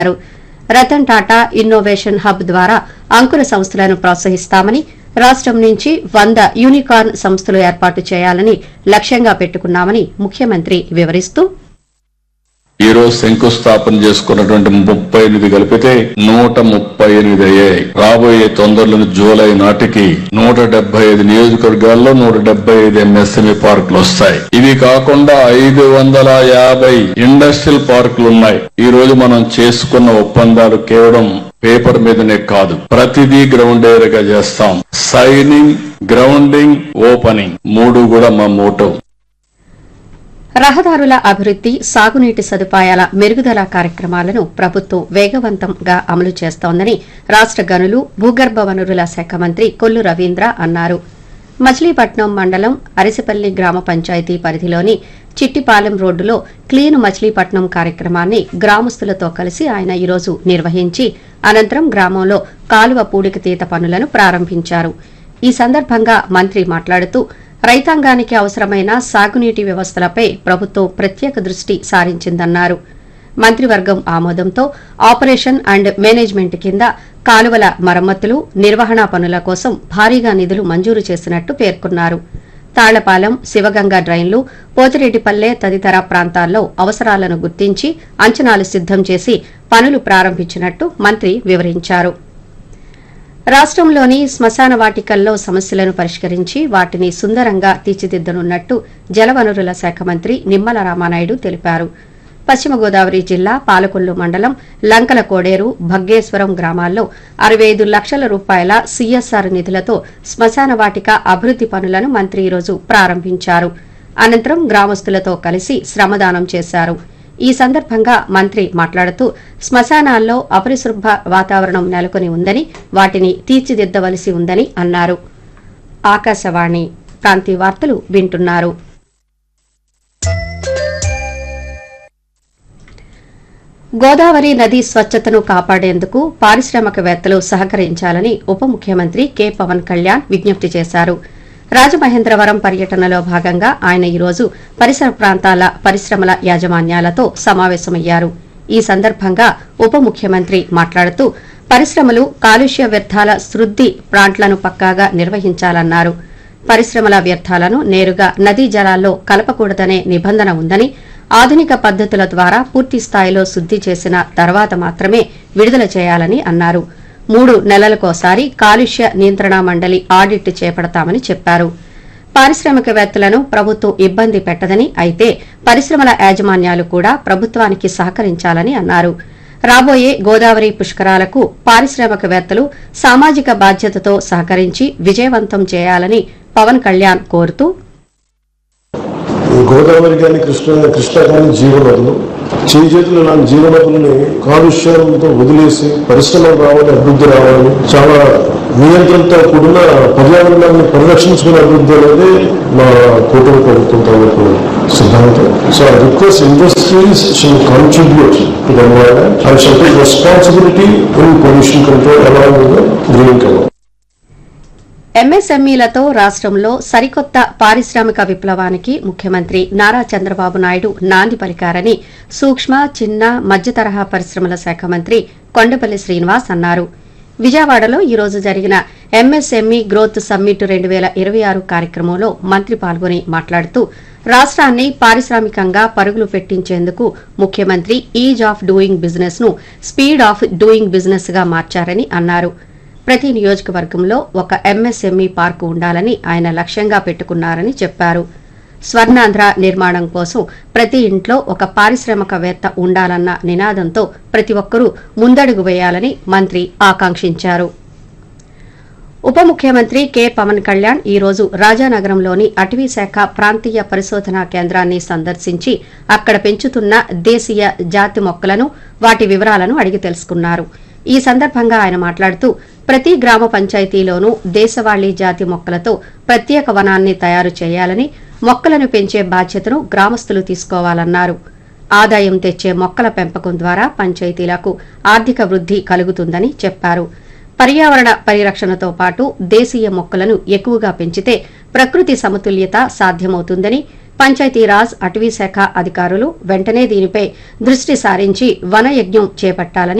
అన్నారు Ratan Tata innovation hub ద్వారా అంకుర సంస్థలను ప్రోత్సహిస్తామని రాష్టం నుంచి వంద యూనికార్న్ సంస్థలు ఏర్పాటు చేయాలని లక్ష్యంగా పెట్టుకున్నామని ముఖ్యమంత్రి వివరిస్తూ ఈ రోజు శంకుస్థాపన చేసుకున్నటువంటి ముప్పై ఎనిమిది కలిపితే నూట ముప్పై ఎనిమిది అయ్యాయి రాబోయే తొందరలోని జూలై నాటికి నూట డెబ్బై ఐదు నియోజకవర్గాల్లో నూట డెబ్బై ఐదు ఎంఎస్ఎంఈ పార్కులు వస్తాయి ఇవి కాకుండా ఐదు వందల యాభై ఇండస్ట్రియల్ పార్కులు ఉన్నాయి ఈ రోజు మనం చేసుకున్న ఒప్పందాలు కేవలం పేపర్ మీదనే కాదు ప్రతిదీ గ్రౌండ్ ఏరియాగా చేస్తాం సైనింగ్ గ్రౌండింగ్ ఓపెనింగ్ మూడు కూడా మా మోటో రహదారుల అభివృద్ది సాగునీటి సదుపాయాల మెరుగుదల కార్యక్రమాలను ప్రభుత్వం వేగవంతంగా అమలు చేస్తోందని రాష్ట గనులు భూగర్భ వనరుల శాఖ మంత్రి కొల్లు రవీంద్ర అన్నారు మచిలీపట్నం మండలం అరిసిపల్లి గ్రామ పంచాయతీ పరిధిలోని చిట్టిపాలెం రోడ్డులో క్లీన్ మచిలీపట్నం కార్యక్రమాన్ని గ్రామస్తులతో కలిసి ఆయన ఈరోజు నిర్వహించి అనంతరం గ్రామంలో కాలువ పూడికతీత పనులను ప్రారంభించారు ఈ సందర్భంగా మంత్రి మాట్లాడుతూ రైతాంగానికి అవసరమైన సాగునీటి వ్యవస్థలపై ప్రభుత్వం ప్రత్యేక దృష్టి సారించిందన్నారు మంత్రివర్గం ఆమోదంతో ఆపరేషన్ అండ్ మేనేజ్మెంట్ కింద కాలువల మరమ్మతులు నిర్వహణ పనుల కోసం భారీగా నిధులు మంజూరు చేసినట్టు పేర్కొన్నారు తాళ్లపాలెం శివగంగ డ్రైన్లు పోతిరెడ్డిపల్లె తదితర ప్రాంతాల్లో అవసరాలను గుర్తించి అంచనాలు సిద్దం చేసి పనులు ప్రారంభించినట్టు మంత్రి వివరించారు రాష్టంలోని శ్మశాన వాటికల్లో సమస్యలను పరిష్కరించి వాటిని సుందరంగా తీర్చిదిద్దనున్నట్టు జలవనరుల శాఖ మంత్రి నిమ్మల రామానాయుడు తెలిపారు పశ్చిమ గోదావరి జిల్లా పాలకొల్లు మండలం లంకల కోడేరు భగ్గేశ్వరం గ్రామాల్లో అరవై ఐదు లక్షల రూపాయల సీఎస్ఆర్ నిధులతో శ్మశాన వాటిక అభివృద్ది పనులను మంత్రి ఈరోజు ప్రారంభించారు అనంతరం గ్రామస్తులతో కలిసి శ్రమదానం చేశారు ఈ సందర్భంగా మంత్రి మాట్లాడుతూ శ్మశానాల్లో అపరిశుభ్ర వాతావరణం నెలకొని ఉందని వాటిని తీర్చిదిద్దవలసి ఉందని అన్నారు ఆకాశవాణి ప్రాంతీయ వార్తలు వింటున్నారు గోదావరి నది స్వచ్ఛతను కాపాడేందుకు పారిశ్రామికవేత్తలు సహకరించాలని ఉప ముఖ్యమంత్రి కె పవన్ కళ్యాణ్ విజ్ఞప్తి చేశారు రాజమహేంద్రవరం పర్యటనలో భాగంగా ఆయన ఈరోజు పరిసర ప్రాంతాల పరిశ్రమల యాజమాన్యాలతో సమావేశమయ్యారు ఈ సందర్భంగా ఉప ముఖ్యమంత్రి మాట్లాడుతూ పరిశ్రమలు కాలుష్య వ్యర్థాల శుద్ది ప్లాంట్లను పక్కాగా నిర్వహించాలన్నారు పరిశ్రమల వ్యర్థాలను నేరుగా నదీ జలాల్లో కలపకూడదనే నిబంధన ఉందని ఆధునిక పద్దతుల ద్వారా పూర్తి స్థాయిలో శుద్ది చేసిన తర్వాత మాత్రమే విడుదల చేయాలని అన్నారు మూడు నెలలకోసారి కాలుష్య నియంత్రణ మండలి ఆడిట్ చేపడతామని చెప్పారు పారిశ్రామికవేత్తలను ప్రభుత్వం ఇబ్బంది పెట్టదని అయితే పరిశ్రమల యాజమాన్యాలు కూడా ప్రభుత్వానికి సహకరించాలని అన్నారు రాబోయే గోదావరి పుష్కరాలకు పారిశ్రామికవేత్తలు సామాజిక బాధ్యతతో సహకరించి విజయవంతం చేయాలని పవన్ కళ్యాణ్ కోరుతూ ఈ గోదావరి కానీ కృష్ణ కృష్ణ కానీ జీవనదులు చేయి చేతులు ఇలాంటి జీవనదులని కాలుష్యంతో వదిలేసి పరిశ్రమలు రావాలి అభివృద్ధి రావాలి చాలా నియంత్రణతో కూడిన పర్యావరణాన్ని పరిరక్షించుకునే అభివృద్ధి అనేది మా కూటమి ప్రభుత్వం తాలూకు సిద్ధాంతం so I request industries shall contribute to the environment and shall take responsibility in pollution control along with green colour ఎంఎస్ఎంఈలతో రాష్ట్రంలో సరికొత్త పారిశ్రామిక విప్లవానికి ముఖ్యమంత్రి నారా చంద్రబాబు నాయుడు నాంది పలికారని సూక్ష్మ చిన్న మధ్య తరహా పరిశ్రమల శాఖ మంత్రి కొండపల్లి శ్రీనివాస్ అన్నారు విజయవాడలో ఈ రోజు జరిగిన ఎంఎస్ఎంఈ గ్రోత్ సమ్మిట్ రెండు వేల ఇరవై ఆరు కార్యక్రమంలో మంత్రి పాల్గొని మాట్లాడుతూ రాష్ట్రాన్ని పారిశ్రామికంగా పరుగులు పెట్టించేందుకు ముఖ్యమంత్రి ఈజ్ ఆఫ్ డూయింగ్ బిజినెస్ ను స్పీడ్ ఆఫ్ డూయింగ్ బిజినెస్ గా మార్చారని అన్నారు ప్రతి నియోజకవర్గంలో ఒక ఎంఎస్ఎంఈ పార్కు ఉండాలని ఆయన లక్ష్యంగా పెట్టుకున్నారని చెప్పారు స్వర్ణాంధ్ర నిర్మాణం కోసం ప్రతి ఇంట్లో ఒక పారిశ్రామికవేత్త ఉండాలన్న నినాదంతో ప్రతి ఒక్కరూ ముందడుగు వేయాలని మంత్రి ఆకాంక్షించారు ఉప ముఖ్యమంత్రి కె పవన్ కళ్యాణ్ ఈ రోజు రాజానగరంలోని అటవీ శాఖ ప్రాంతీయ పరిశోధనా కేంద్రాన్ని సందర్శించి అక్కడ పెంచుతున్న దేశీయ జాతి మొక్కలను వాటి వివరాలను అడిగి తెలుసుకున్నారు ఈ సందర్భంగా ఆయన మాట్లాడుతూ ప్రతి గ్రామ పంచాయతీలోనూ దేశవాళీ జాతి మొక్కలతో ప్రత్యేక వనాన్ని తయారు చేయాలని మొక్కలను పెంచే బాధ్యతను గ్రామస్తులు తీసుకోవాలన్నారు ఆదాయం తెచ్చే మొక్కల పెంపకం ద్వారా పంచాయతీలకు ఆర్థిక వృద్ధి కలుగుతుందని చెప్పారు పర్యావరణ పరిరక్షణతో పాటు దేశీయ మొక్కలను ఎక్కువగా పెంచితే ప్రకృతి సమతుల్యత సాధ్యమవుతుందని పంచాయతీరాజ్ అటవీ శాఖ అధికారులు వెంటనే దీనిపై దృష్టి సారించి వనయజ్ఞం చేపట్టాలని